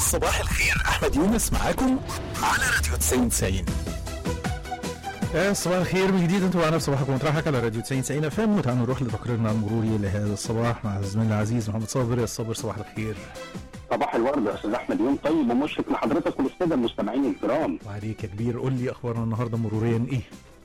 صباح الخير احمد يونس معاكم على راديو 90 90 يا صباح الخير من جديد انتوا معنا في صباحكم وترحك على راديو 90 90 اف ام وتعالوا نروح لتقريرنا المروري لهذا الصباح مع زميلنا العزيز محمد صابر يا صابر صباح الخير صباح الورد يا استاذ احمد يوم طيب ومشرق لحضرتك وللساده المستمعين الكرام وعليك يا كبير قول لي اخبارنا النهارده مروريا ايه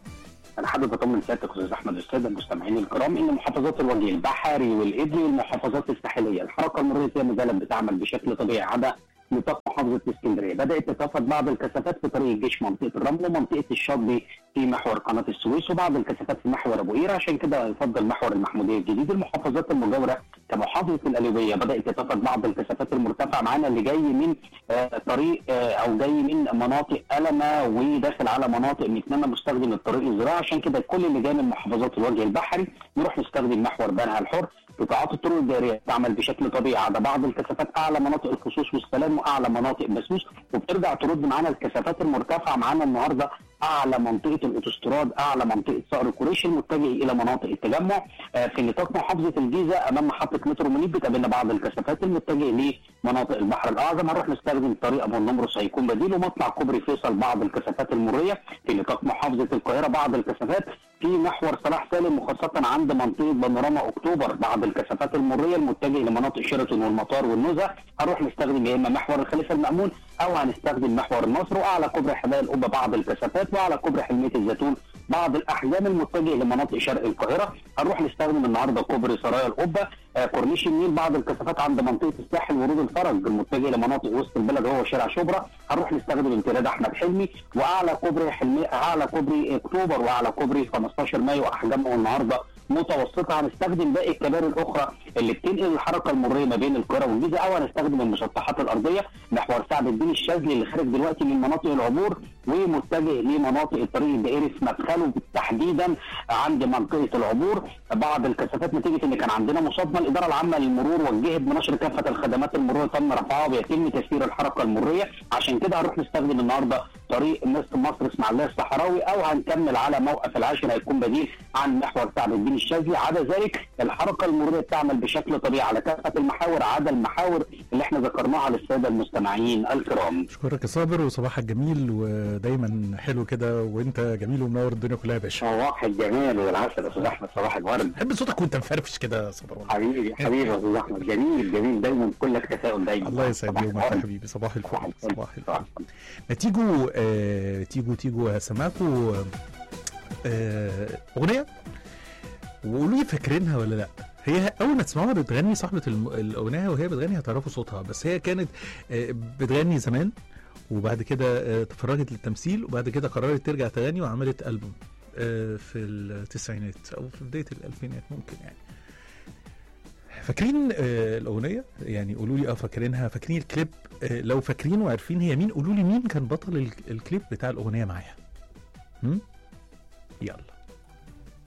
انا حابب اطمن سيادتك استاذ احمد الساده المستمعين الكرام ان محافظات الوجه البحري والابلي والمحافظات الساحليه الحركه المروريه فيها ما زالت بتعمل بشكل طبيعي عدا نطاق محافظه اسكندريه بدات تتفض بعض الكثافات في طريق الجيش منطقه الرمل ومنطقه الشاطبي في محور قناه السويس وبعض الكثافات في محور ابو قير عشان كده يفضل محور المحموديه الجديد المحافظات المجاوره كمحافظه القليوبيه بدات تتفض بعض الكثافات المرتفعه معانا اللي جاي من آه طريق آه او جاي من مناطق ألمة وداخل على مناطق نتمنى مستخدم الطريق الزراعي عشان كده كل اللي جاي من محافظات الوجه البحري نروح نستخدم محور بنها الحر قطاعات الطرق الدائريه تعمل بشكل طبيعي على بعض الكثافات اعلى مناطق الخصوص والسلام واعلى مناطق بسوس وبترجع ترد معانا الكثافات المرتفعه معانا النهارده اعلى منطقه الاوتوستراد اعلى منطقه صقر قريش المتجه الى مناطق التجمع آه في نطاق محافظه الجيزه امام محطه مترو منيب بتقابلنا بعض الكثافات المتجه لمناطق البحر الاعظم هنروح نستخدم طريق ابو النمرس هيكون بديل ومطلع كوبري فيصل بعض الكثافات المريه في نطاق محافظه القاهره بعض الكثافات في محور صلاح سالم وخاصه عند منطقه بانوراما اكتوبر بعض الكثافات المريه المتجه لمناطق شيراتون والمطار والنزهه هنروح نستخدم يا اما محور الخليفه المامون او هنستخدم محور النصر واعلى كوبري حدائق القبه بعض الكثافات وعلى كوبري حلميه الزيتون بعض الاحجام المتجه لمناطق شرق القاهره هنروح نستخدم النهارده كوبري سرايا القبه آه كورنيش النيل بعض الكثافات عند منطقه الساحل ورود الفرج المتجه لمناطق وسط البلد وهو شارع شبرا هنروح نستخدم امتداد احمد حلمي واعلى كوبري حلمي اعلى كوبري اكتوبر واعلى كوبري 15 مايو احجامه النهارده متوسطه هنستخدم باقي الكباري الاخرى اللي بتنقل الحركه المريه ما بين القاهره والجيزه او هنستخدم المسطحات الارضيه محور سعد الدين الشاذلي اللي خارج دلوقتي من مناطق العبور ومتجه لمناطق الطريق الدائري في مدخله تحديدا عند منطقه العبور بعض الكثافات نتيجه ان كان عندنا مصادمه الاداره العامه للمرور وجهت بنشر كافه الخدمات المروريه تم رفعها ويتم تسيير الحركه المريه عشان كده هنروح نستخدم النهارده طريق مصر مصر اسماعيليه الصحراوي او هنكمل على موقف العاشر هيكون بديل عن محور سعد الدين الشاذلي عدا ذلك الحركه المروريه بتعمل بشكل طبيعي على كافه المحاور عدا المحاور اللي احنا ذكرناها للساده المستمعين الكرام. اشكرك يا صابر وصباحك جميل ودايما حلو كده وانت جميل ومنور الدنيا كلها يا باشا. صباح الجمال والعسل يا استاذ احمد صباح الورد. بحب صوتك وانت مفرفش كده يا صابر والله. حبيبي حبيبي يا استاذ احمد جميل جميل دايما كلك تفاؤل دايما. الله يسعد يومك يا حبيبي صباح الفل صباح الفل. ما تيجوا آه تيجوا تيجوا سمعتوا آه اغنيه وقولوا لي فاكرينها ولا لا هي اول ما تسمعوها بتغني صاحبه الاغنيه وهي بتغني هتعرفوا صوتها بس هي كانت بتغني زمان وبعد كده تفرجت للتمثيل وبعد كده قررت ترجع تغني وعملت البوم في التسعينات او في بدايه الالفينات ممكن يعني فاكرين الاغنيه يعني قولوا لي اه فاكرينها فاكرين الكليب لو فاكرين وعارفين هي مين قولوا لي مين كان بطل الكليب بتاع الاغنيه معايا يلا